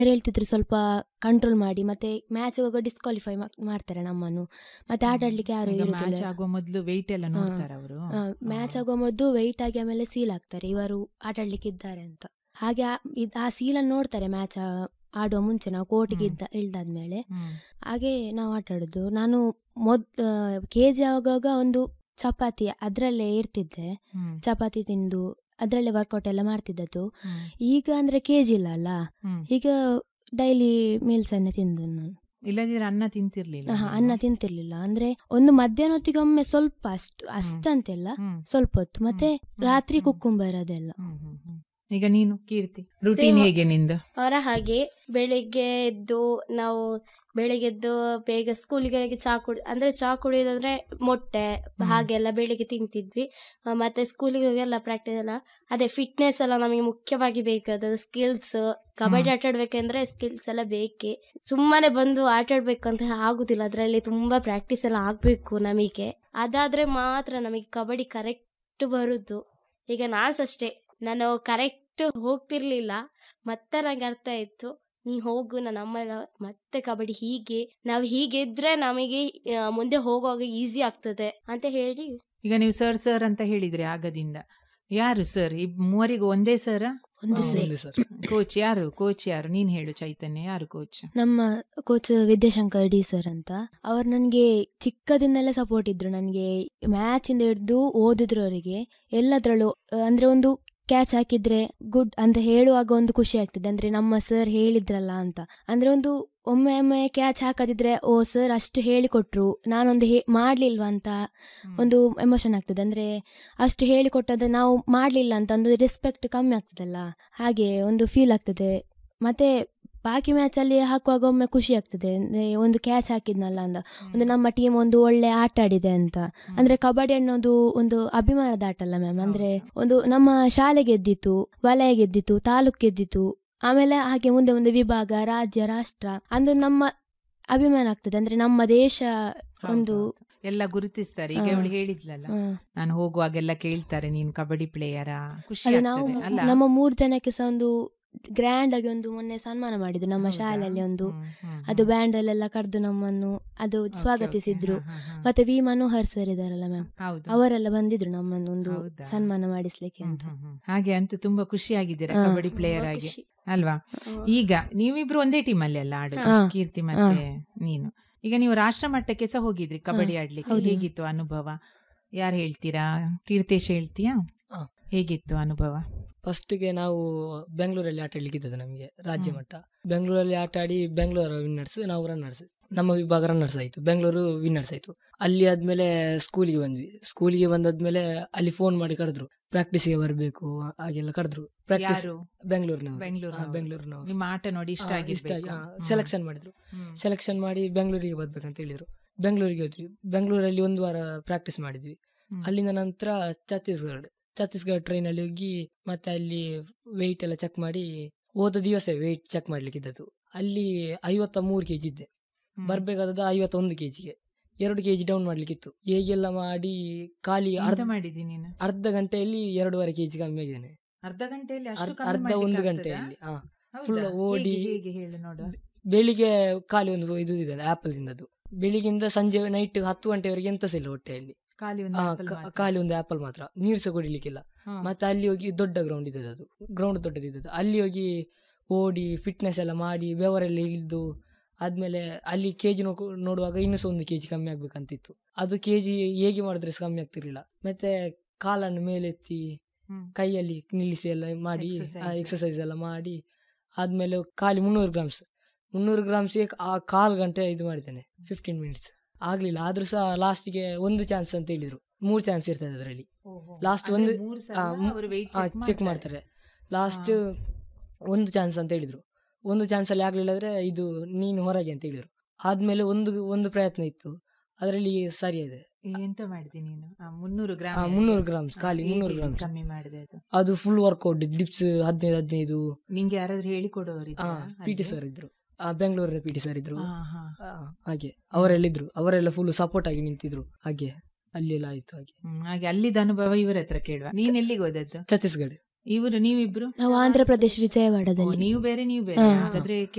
ಹೇಳ್ತಿದ್ರು ಸ್ವಲ್ಪ ಕಂಟ್ರೋಲ್ ಮಾಡಿ ಮತ್ತೆ ಮ್ಯಾಚ್ ಹೋಗುವಾಗ ಡಿಸ್ಕ್ವಾಲಿಫೈ ಮಾಡ್ತಾರೆ ನಮ್ಮನ್ನು ಮತ್ತೆ ಆಟ ಆಡ್ಲಿಕ್ಕೆ ಯಾರು ಮ್ಯಾಚ್ ಇರುದಿಲ್ಲ ಆಗುವ ಮೊದಲು ವೆಯ್ಟ್ ಎಲ್ಲ ಹಾ. ನೋಡ್ತಾರ ಅವರು ಮ್ಯಾಚ್ ಆಗುವ ಮೊದಲು ವೆಯ್ಟ್ ಆಗಿ ಆಮೇಲೆ ಸೀಲ್ ಆಗ್ತಾರೆ ಇವರು ಆಟ ಆಡ್ಲಿಕ್ಕೆ ಇದ್ದಾರೆ ಅಂತ ಹಾಗೆ ಆ- ಇದ್- ಆ ಸೀಲನ್ನು ನೋಡ್ತಾರೆ ಮ್ಯಾಚ್ ಆಡುವ ಮುಂಚೆ ನಾವು ಕೋರ್ಟಿಗೆ ಹ್ಮ್. ಇದ್ದ ಇಳ್ದಾದ್ಮೇಲೆ ಹಾಗೆ ನಾವು ಆಟ ಆಡೋದು ನಾನು ಮೊದ್ ಕೆ ಜಿ ಆಗುವಾಗ ಒಂದು ಚಪಾತಿ ಅದರಲ್ಲೇ ಇರ್ತಿದ್ದೆ ಚಪಾತಿ ತಿಂದು ಅದರಲ್ಲೇ ವರ್ಕೌಟ್ ಎಲ್ಲ ಮಾಡ್ತಿದ್ದದ್ದು ಈಗ ಅಂದ್ರೆ ಕೆ ಜಿ ಇಲ್ಲ ಅಲ್ಲ ಈಗ ಡೈಲಿ ಮೀಲ್ಸ್ ಅನ್ನೇ ತಿಂದು ನಾನು ಇಲ್ಲದಿದ್ರೆ ಅನ್ನ ತಿಂತಿರ್ಲಿಲ್ಲ ಆಹಾ, ನೀವು? ಅನ್ನ ತಿಂತಿರ್ಲಿಲ್ಲ ಅಂದ್ರೆ ಒಂದು ಮಧ್ಯಾಹ್ನ ಹೊತ್ತಿಗೆ ಒಮ್ಮೆ ಸ್ವಲ್ಪ ಅಷ್ಟು ಅಷ್ಟಂತೆಲ್ಲ ಹ್ಮ್. ಸ್ವಲ್ಪ ಹೊತ್ತು ಮತ್ತೆ ಹ್ಮ್. ರಾತ್ರಿ ಹ್ಮ್. ಕುಕ್ಕುಂಬರ್ ಅದೆಲ್ಲ ಹ್ಮ್, ಹ್ಮ್, ಹ್ಮ್. ಈಗ ನೀನು ಕೀರ್ತಿ ರುಟೀನ್ Same. ಹೇಗೆ ನಿಂದು ಅವರ ಹಾಗೆ ಬೆಳಿಗ್ಗೆ ಎದ್ದು ನಾವು ಬೆಳಿಗ್ಗೆ ಎದ್ದು ಬೇಗ ಸ್ಕೂಲಿಗೆ ಹೋಗಿ ಚಾ ಕುಡಿ ಅಂದ್ರೆ ಚಾ ಕುಡಿಯೋದಂದ್ರೆ ಮೊಟ್ಟೆ ಹ್ಮ್. ಹಾಗೆಲ್ಲ ಬೆಳಿಗ್ಗೆ ತಿಂತಿದ್ವಿ ಆ, ಮತ್ತೆ ಸ್ಕೂಲಿಗೆ ಹೋಗಿ ಎಲ್ಲ ಪ್ರಾಕ್ಟೀಸ್ ಎಲ್ಲ ಅದೇ ಫಿಟ್ನೆಸ್ ಎಲ್ಲ ನಮಗೆ ಮುಖ್ಯವಾಗಿ ಬೇಕಾದ ಸ್ಕಿಲ್ಸ್ ಕಬಡ್ಡಿ ಹ್ಮ್. ಆಟ ಆಡ್ಬೇಕಂದ್ರೆ ಸ್ಕಿಲ್ಸ್ ಎಲ್ಲ ಬೇಕೇ ಸುಮ್ಮನೆ ಬಂದು ಆಟ ಆಡ್ಬೇಕು ಅಂತ ಆಗುದಿಲ್ಲ ಅದರಲ್ಲಿ ತುಂಬಾ ಪ್ರಾಕ್ಟೀಸ್ ಎಲ್ಲ ಆಗ್ಬೇಕು ನಮಗೆ ಅದಾದ್ರೆ ಮಾತ್ರ ನಮಗೆ ಕಬಡ್ಡಿ ಕರೆಕ್ಟ್ ಬರುದು ಈಗ ನಾಸ್ ಅಷ್ಟೇ ನಾನು ಕರೆಕ್ಟ್ ಹೋಗ್ತಿರ್ಲಿಲ್ಲ ಮತ್ತೆ ನಂಗೆ ಅರ್ಥ ಆಯ್ತು ನೀ ಹೋಗು ನನ್ನ ಅಮ್ಮ ಎಲ್ಲ ಮತ್ತೆ ಕಬಡ್ಡಿ ಹೀಗೆ ನಾವು ಹೀಗೆ ಇದ್ರೆ ನಮಗೆ ಆ, ಮುಂದೆ ಹೋಗುವಾಗ ಈಸಿ ಆಗ್ತದೆ ಅಂತ ಹೇಳಿ ಈಗ ನೀವು ಸರ್ ಸರ್ ಅಂತ ಹೇಳಿದ್ರಿ ಆಗದಿಂದ ಯಾರು ಸರ್ ಈ ಮೂವರಿಗೂ ಒಂದೇ ಸರ ಒಂದೇ ಹಾ. ಸರಿ ಒಂದೇ ಸರ್ ಕೋಚ್ ಯಾರು ಕೋಚ್ ಯಾರು ನೀನ್ ಹೇಳು ಚೈತನ್ಯ ಯಾರು ಕೋಚ್ ನಮ್ಮ ಕೋಚ್ ವಿದ್ಯಾಶಂಕರ್ ಡಿ ಸರ್ ಅಂತ ಅವ್ರು ನನಗೆ ಚಿಕ್ಕದಿಂದಲೇ ಸಪೋರ್ಟ್ ಇದ್ರು ನನಗೆ ಮ್ಯಾಚ್ ಇಂದ ಹಿಡಿದು ಓದಿದ್ರವರೆಗೆ ಎಲ್ಲದ್ರಲ್ಲೂ ಆ, ಅಂದ್ರೆ ಒಂದು ಕ್ಯಾಚ್ ಹಾಕಿದ್ರೆ ಗುಡ್ ಅಂತ ಹೇಳುವಾಗ ಒಂದು ಖುಷಿ ಆಗ್ತದೆ ಅಂದ್ರೆ ನಮ್ಮ ಸರ್ ಹೇಳಿದ್ರಲ್ಲ ಅಂತ ಅಂದ್ರೆ ಒಂದು ಒಮ್ಮೆ ಒಮ್ಮೆ ಕ್ಯಾಚ್ ಹಾಕದಿದ್ರೆ ಓ ಸರ್ ಅಷ್ಟು ಹೇಳಿಕೊಟ್ರು ನಾನೊಂದು ಹೇ ಮಾಡ್ಲಿಲ್ವಾ ಅಂತ ಒಂದು ಎಮೋಷನ್ ಆಗ್ತದೆ ಅಂದ್ರೆ ಅಷ್ಟು ಹೇಳಿಕೊಟ್ಟದ್ದು ನಾವು ಮಾಡ್ಲಿಲ್ಲ ಅಂತ ಒಂದು ರೆಸ್ಪೆಕ್ಟ್ ಕಮ್ಮಿ ಆಗ್ತದಲ್ಲ ಹಾಗೆ ಒಂದು ಫೀಲ್ ಆಗ್ತದೆ ಮತ್ತೆ ಬಾಕಿ ಮ್ಯಾಚ್ ಅಲ್ಲಿ ಹಾಕುವಾಗ ಒಮ್ಮೆ ಖುಷಿ ಆಗ್ತದೆ ಅಂದ್ರೆ ಒಂದು ಕ್ಯಾಚ್ ಹಾಕಿದ್ನಲ್ಲ ಅಂತ ಒಂದು ನಮ್ಮ ಟೀಮ್ ಒಂದು ಒಳ್ಳೆ ಆಟ ಆಡಿದೆ ಅಂತ ಅಂದ್ರೆ ಕಬಡ್ಡಿ ಅನ್ನೋದು ಒಂದು ಅಭಿಮಾನದ ಆಟ ಅಲ್ಲ ಮ್ಯಾಮ್ ಅಂದ್ರೆ ಒಂದು ನಮ್ಮ ಶಾಲೆ ಗೆದ್ದಿತ್ತು ವಲಯ ಗೆದ್ದಿತ್ತು ತಾಲೂಕು ಗೆದ್ದಿತ್ತು ಆಮೇಲೆ ಹಾಗೆ ಮುಂದೆ ಮುಂದೆ ವಿಭಾಗ ರಾಜ್ಯ ರಾಷ್ಟ್ರ ಅಂದು ನಮ್ಮ ಅಭಿಮಾನ ಆಗ್ತದೆ ಅಂದ್ರೆ ನಮ್ಮ ದೇಶ ಒಂದು ಎಲ್ಲ ಗುರುತಿಸ್ತಾರೆ ಈಗ ಹಾ. ಅವಳು ಹೇಳಿದ್ಲಲ್ಲ ಹ್ಮ್. ನಾನು ಹೋಗುವಾಗೆಲ್ಲ ಕೇಳ್ತಾರೆ ನೀನು ಕಬಡ್ಡಿ ಪ್ಲೇಯರಾ ಖುಷಿ ಅದು ನಾವು ಆಗ್ತದೆ ಅಲ್ಲ ನಮ್ಮ ಮೂರ್ ಜನಕ್ಕೆ ಸಹ ಒಂದು ಗ್ರ್ಯಾಂಡ್ ಆಗಿ ಒಂದು ಮೊನ್ನೆ ಸನ್ಮಾನ ಮಾಡಿದ್ರು ನಮ್ಮ ಹೌದಾ? ಶಾಲೆಯಲ್ಲಿ ಒಂದು ಹ್ಮ್, ಹ್ಮ್, ಅದು ಹ್ಮ್. ಬ್ಯಾಂಡ್ ಅಲ್ಲೆಲ್ಲ ಕರೆದು ನಮ್ಮನ್ನು ಅದು Okay, okay. ಸ್ವಾಗತಿಸಿದ್ರು ಹಾ, ಹಾ, ಹಾ. ಮತ್ತೆ ವಿ ಮನೋಹರ್ ಸರ್ ಇದಾರಲ್ಲ ಮ್ಯಾಮ್ ಹೌದು ಅವರೆಲ್ಲ ಬಂದಿದ್ರು ನಮ್ಮನ್ನು ಒಂದು ಹೌದಾ? ಸನ್ಮಾನ ಮಾಡಿಸ್ಲಿಕ್ಕೆ ಹ್ಮ್, ಅಂತ ಹ್ಮ್, ಹ್ಮ್. ಹಾಗೆ ಅಂತೂ ತುಂಬಾ ಖುಷಿ ಆಗಿದ್ದೀರಾ ಹಾ. ಕಬಡ್ಡಿ ಪ್ಲೇಯರ್ ತುಂಬಾ ಆಗಿ ಖುಷಿ. ಅಲ್ವಾ ಆ, ಈಗ ನೀವಿಬ್ರು ಒಂದೇ ಟೀಮ್ ಅಲ್ಲಿ ಅಲ್ಲ ಆಡುದು ಹಾ. ಕೀರ್ತಿ ಮತ್ತೆ ನೀನು ಈಗ ನೀವು ರಾಷ್ಟ್ರ ಮಟ್ಟಕ್ಕೆ ಸಹ ಹೋಗಿದ್ರಿ ಕಬಡ್ಡಿ ಆಡ್ಲಿಕ್ಕೆ ಹೌದು. ಹೇಗಿತ್ತು ಅನುಭವ ಯಾರು ಹೇಳ್ತೀರಾ ತೀರ್ಥೇಶ್ ಹೇಳ್ತೀಯಾ ಹಾ. ಹೇಗಿತ್ತು ಅನುಭವ ಫಸ್ಟ್ಗೆ ನಾವು ಬೆಂಗಳೂರಲ್ಲಿ ಆಟ ಆಡ್ಲಿಕ್ಕೆ ಇದ್ದದ್ದು ನಮಗೆ ರಾಜ್ಯ ಹ್ಮ್. ಮಟ್ಟ ಬೆಂಗಳೂರಲ್ಲಿ ಆಟ ಆಡಿ ಬೆಂಗಳೂರು ವಿನ್ನರ್ಸ್ ನಾವು ರನ್ನರ್ಸ್ ನಮ್ಮ ವಿಭಾಗ ರನ್ನರ್ಸ್ ಆಯ್ತು ಬೆಂಗಳೂರು ವಿನ್ನರ್ಸ್ ಆಯ್ತು ಅಲ್ಲಿ ಆದ್ಮೇಲೆ ಸ್ಕೂಲಿಗೆ ಬಂದ್ವಿ ಸ್ಕೂಲಿಗೆ ಬಂದಾದ್ಮೇಲೆ ಅಲ್ಲಿ ಫೋನ್ ಮಾಡಿ ಕರೆದ್ರು ಪ್ರಾಕ್ಟೀಸ್ಗೆ ಬರಬೇಕು ಹಾಗೆಲ್ಲ ಕರೆದ್ರು ಪ್ರಾಕ್ಟೀಸ್ ಯಾರು ಬೆಂಗಳೂರಿನವರು ಬೆಂಗಳೂರಿನವರು. ಬೆಂಗಳೂರಿನವರು ನಿಮ್ಮ ಆಟ ನೋಡಿ ಇಷ್ಟ ಆಗಿರ್ಬೇಕು ಸೆಲೆಕ್ಷನ್ ಮಾಡಿದ್ರು ಸೆಲೆಕ್ಷನ್ ಮಾಡಿ ಬೆಂಗಳೂರಿಗೆ ಬರ್ಬೇಕಂತ ಹೇಳಿದ್ರು ಬೆಂಗಳೂರಿಗೆ ಹೋದ್ವಿ ಬೆಂಗಳೂರಲ್ಲಿ ಒಂದು ವಾರ ಪ್ರಾಕ್ಟೀಸ್ ಮಾಡಿದ್ವಿ ಅಲ್ಲಿಂದ ನಂತರ ಛತ್ತೀಸ್ಗಢ ಛತ್ತೀಸ್ಗಢ ಟ್ರೈನ್ ಅಲ್ಲಿ ಹೋಗಿ ಮತ್ತೆ ಅಲ್ಲಿ ವೆಯ್ಟ್ ಎಲ್ಲ ಚೆಕ್ ಮಾಡಿ ಹೋದ ದಿವಸ ವೆಯ್ಟ್ ಚೆಕ್ ಮಾಡ್ಲಿಕ್ಕೆ ಇದ್ದದ್ದು ಅಲ್ಲಿ ಐವತ್ತ ಮೂರು ಕೆಜಿ ಇದ್ದೆ ಬರ್ಬೇಕಾದದ್ದು ಐವತ್ತೊಂದು ಕೆಜಿಗೆ ಎರಡು ಕೆಜಿ ಡೌನ್ ಮಾಡ್ಲಿಕ್ಕಿತ್ತು ಹೇಗೆಲ್ಲ ಮಾಡಿ ಖಾಲಿ ಅರ್ಧ ಅರ್ಧ ಮಾಡಿದಿ ನೀನು ಅರ್ಧ ಗಂಟೆಯಲ್ಲಿ ಎರಡೂವರೆ ಕೆಜಿ ಕಮ್ಮಿ ಆಗಿದ್ದೇನೆ ಅರ್ಧ ಗಂಟೆಯಲ್ಲಿ ಅಷ್ಟು ಅರ್ಧ- ಕಮ್ಮಿ ಅರ್ಧ ಮಾಡ್ಲಿಕ್ಕೆ ಒಂದು ಆಗ್ತದಾ? ಗಂಟೆಯಲ್ಲಿ ಹಾ ಹೌದಾ? full ಓಡಿ- ಹೇಗೆ- ಹೇಗೆ ಹೇಳು ನೋಡು ಬೆಳಿಗ್ಗೆ ಖಾಲಿ ಒಂದು ಇದು ಇದೆ ಆಪಲ್ ತಿಂದದ್ದು ಬೆಳಿಗ್ಗೆಯಿಂದ ಸಂಜೆ ನೈಟ್ ಹತ್ತು ಗಂಟೆವರೆಗೆ ಎಂತ ಸಹ ಇಲ್ಲ ಹೊಟ್ಟೆಯಲ್ಲಿ ಖಾಲಿ ಒಂದು ಆ, apple ಕ- ಮಾತ್ರ. ಖಾಲಿ ಒಂದು ಆಪಲ್ ಮಾತ್ರ ನೀರು ಸಹ ಕುಡಿಲಿಕ್ಕಿಲ್ಲ ಹಾ. ಮತ್ತೆ ಅಲ್ಲಿ ಹೋಗಿ ದೊಡ್ಡ ಗ್ರೌಂಡ್ ಇದ್ದದ್ದು ಅದು ಗ್ರೌಂಡ್ ದೊಡ್ಡದಿದ್ದದ್ದು ಅಲ್ಲಿ ಹೋಗಿ ಓಡಿ ಫಿಟ್ನೆಸ್ ಎಲ್ಲ ಮಾಡಿ ಬೆವರೆಲ್ಲ ಇಳಿದು ಆದ್ಮೇಲೆ ಅಲ್ಲಿ ಕೆಜಿ ನೋಡುವಾಗ ಇನ್ನೂ ಸಹ ಒಂದು ಕೆಜಿ ಕಮ್ಮಿ ಆಗ್ಬೇಕಂತಿತ್ತು ಅದು ಕೆಜಿ ಹೇಗೆ ಮಾಡಿದ್ರೆ ಸಹ ಕಮ್ಮಿ ಆಗ್ತಿರ್ಲಿಲ್ಲ ಮತ್ತೆ ಕಾಲನ್ನು ಮೇಲೆತ್ತಿ ಹ್ಮ್. ಕೈಯಲ್ಲಿ ನಿಲ್ಲಿಸಿ ಎಲ್ಲ ಮಾಡಿ Exercise. ಎಕ್ಸಸೈಸ್ ಎಲ್ಲ ಮಾಡಿ ಆದ್ಮೇಲೆ ಖಾಲಿ ಮುನ್ನೂರು ಗ್ರಾಮ್ಸ್ ಮುನ್ನೂರು ಗ್ರಾಮ್ಸ್ಗೆ ಆ ಕಾಲು ಗಂಟೆ ಇದು ಮಾಡಿದ್ದೇನೆ ಫಿಫ್ಟೀನ್ ಮಿನಿಟ್ಸ್ ಆಗ್ಲಿಲ್ಲ ಆದ್ರೂ ಸಹ ಲಾಸ್ಟ್ಗೆ ಒಂದು ಚಾನ್ಸ್ ಅಂತ ಹೇಳಿದ್ರು ಮೂರು ಚಾನ್ಸ್ ಇರ್ತದೆ ಅದರಲ್ಲಿ ಓಹೋ. last ಅಂದ್ರೆ ಒಂದು- ಮೂರು ಸಲ ಆ, ಮು- ಅವರು weight check ಚೆಕ್ ಮಾಡ್ತಾರೆ ಲಾಸ್ಟ್ ಒಂದು ಚಾನ್ಸ್ ಅಂತ ಹೇಳಿದ್ರು ಒಂದು ಚಾನ್ಸ್ ಅಲ್ಲಿ ಆಗ್ಲಿಲ್ಲ ಅಂದ್ರೆ ಇದು ನೀನು ಹೊರಗೆ ಅಂತ ಹೇಳಿದ್ರು ಆದ್ಮೇಲೆ ಒಂದು ಒಂದು ಪ್ರಯತ್ನ ಇತ್ತು ಅದರಲ್ಲಿ ಸರಿ ಇದೆ ಏ, ಎಂತ ಮಾಡಿದಿ ನೀನು ಆ, ಮುನ್ನೂರು ಆ, ಗ್ರಾಮ್ ಮುನ್ನೂರು ಗ್ರಾಮ್ಸ್ ಖಾಲಿ ಮುನ್ನೂರು ಗ್ರಾಮ್ಸ್ ಕಮ್ಮಿ ಮಾಡಿದೆ ಅದು ಅದು ಫುಲ್ ವರ್ಕೌಟ್ ಡಿಪ್ಸ್ ಹದಿನೈದು ಹದಿನೈದು ನಿಂಗೆ ಯಾರಾದ್ರೂ ಹೇಳಿಕೊಡೋರು ಪಿ ಟಿ ಸರ್ ಇದ್ರು ಆ, ಬೆಂಗಳೂರಿನ ಪಿ ಟಿ ಸರ್ ಇದ್ರು ಹಾ ಹಾ ಆ, ಹಾಗೆ ಅವರೆಲ್ಲ ಇದ್ರು ಅವರೆಲ್ಲ ಫುಲ್ ಸಪೋರ್ಟ್ ಆಗಿ ನಿಂತಿದ್ರು ಹಾಗೆ ಅಲ್ಲಿ ಎಲ್ಲ ಆಯ್ತು ಹಾಗೆ ಹ್ಮ್, ಹಾಗೆ ಅಲ್ಲಿದ್ದ ಅನುಭವ ಇವರ ಹತ್ರ ಕೇಳುವ ನೀನ್ ಎಲ್ಲಿಗೆ ಹೋದದ್ದು ಛತ್ತೀಸ್ಗಢ ಇವರು ನೀವಿಬ್ರು ನಾವು ಆಂಧ್ರ ಪ್ರದೇಶ್ ಓ, ವಿಜಯವಾಡದಲ್ಲಿ ನೀವು ಬೇರೆ ನೀವು ಬೇರೆ ಹಾ. ಹಾಗಾದ್ರೆ